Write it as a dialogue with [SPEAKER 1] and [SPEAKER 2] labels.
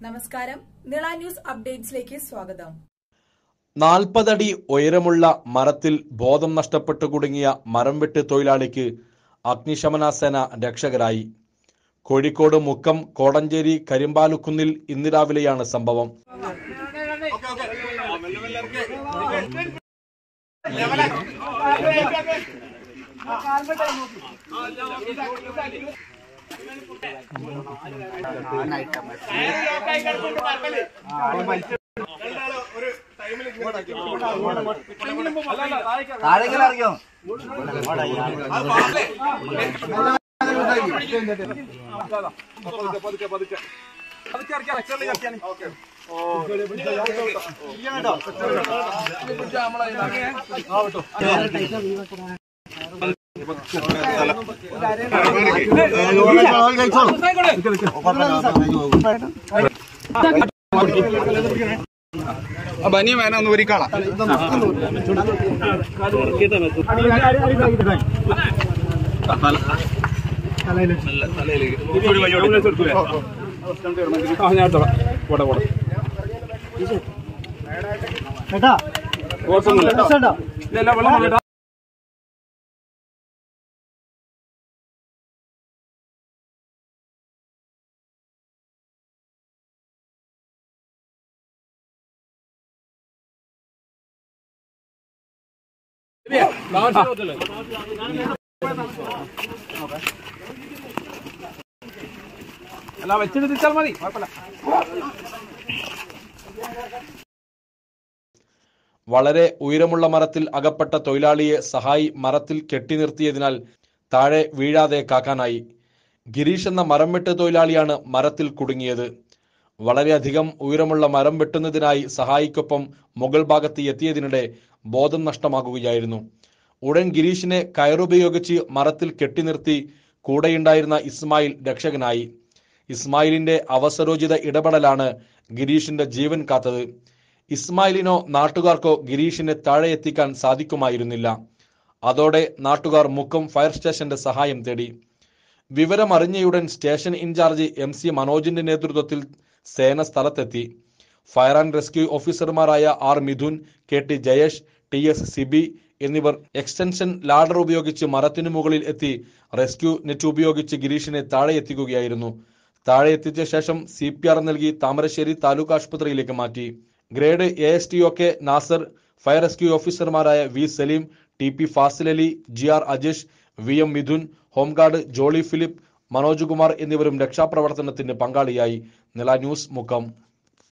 [SPEAKER 1] നമസ്കാരം നിള ന്യൂസ് അപ്ഡേറ്റ്സിലേക്ക് സ്വാഗതം
[SPEAKER 2] നാൽപ്പതടി ഉയരമുള്ള മരത്തിൽ ബോധം നഷ്ടപ്പെട്ടു കുടുങ്ങിയ മരം വെട്ട് തൊഴിലാളിക്ക് അഗ്നിശമന സേന രക്ഷകരായി കോഴിക്കോട് മുക്കം കോടഞ്ചേരി കരിമ്പാലുക്കുന്നിൽ ഇന്ന് രാവിലെയാണ് സംഭവം
[SPEAKER 3] താഴേക്കെല്ലാം അറിയോ
[SPEAKER 4] ബനിയ വേന ഒന്ന് ഒരുക്കാളാം അല്ല വെച്ചിട്ട് തിരിച്ചാൽ മതി കുഴപ്പമില്ല
[SPEAKER 2] വളരെ ഉയരമുള്ള മരത്തിൽ അകപ്പെട്ട തൊഴിലാളിയെ സഹായി മരത്തിൽ കെട്ടി നിർത്തിയതിനാൽ താഴെ വീഴാതെ കാക്കാനായി ഗിരീഷ് എന്ന മരം വെട്ട് തൊഴിലാളിയാണ് മരത്തിൽ കുടുങ്ങിയത് വളരെയധികം ഉയരമുള്ള മരം വെട്ടുന്നതിനായി സഹായിക്കൊപ്പം മുകൾ ഭാഗത്ത് എത്തിയതിനിടെ ബോധം നഷ്ടമാകുകയായിരുന്നു ഉടൻ ഗിരീഷിനെ കയറുപയോഗിച്ച് മരത്തിൽ കെട്ടി നിർത്തി കൂടെയുണ്ടായിരുന്ന ഇസ്മായിൽ രക്ഷകനായി ഇസ്മായിലിന്റെ അവസരോചിത ഇടപെടലാണ് ഗിരീഷിന്റെ ജീവൻ കാത്തത് ഇസ്മായിലിനോ നാട്ടുകാർക്കോ ഗിരീഷിനെ താഴെ എത്തിക്കാൻ സാധിക്കുമായിരുന്നില്ല അതോടെ നാട്ടുകാർ മുക്കം ഫയർ സ്റ്റേഷന്റെ സഹായം തേടി വിവരമറിഞ്ഞയുടൻ സ്റ്റേഷൻ ഇൻചാർജ് എം സി മനോജിന്റെ നേതൃത്വത്തിൽ സേന സ്ഥലത്തെത്തി ഫയർ ആൻഡ് റെസ്ക്യൂ ഓഫീസർമാരായ R Mithun K T Jayesh T S Sibi എന്നിവർ എക്സ്റ്റൻഷൻ ലാഡർ ഉപയോഗിച്ച് മരത്തിനു മുകളിൽ എത്തി റെസ്ക്യൂ നെറ്റ് ഉപയോഗിച്ച് ഗിരീഷിനെ താഴെ എത്തിക്കുകയായിരുന്നു താഴെ എത്തിച്ച ശേഷം സി പി ആർ നൽകി താമരശ്ശേരി താലൂക്ക് ആശുപത്രിയിലേക്ക് മാറ്റി grade A S T O K Nasar fire rescue ഓഫീസർമാരായ V Saleem T P Fasil Ali G R Ajesh V M Mithun home guard Jolly Philip Manoj Kumar എന്നിവരും രക്ഷാപ്രവർത്തനത്തിന് പങ്കാളിയായി നില ന്യൂസ് മുക്കം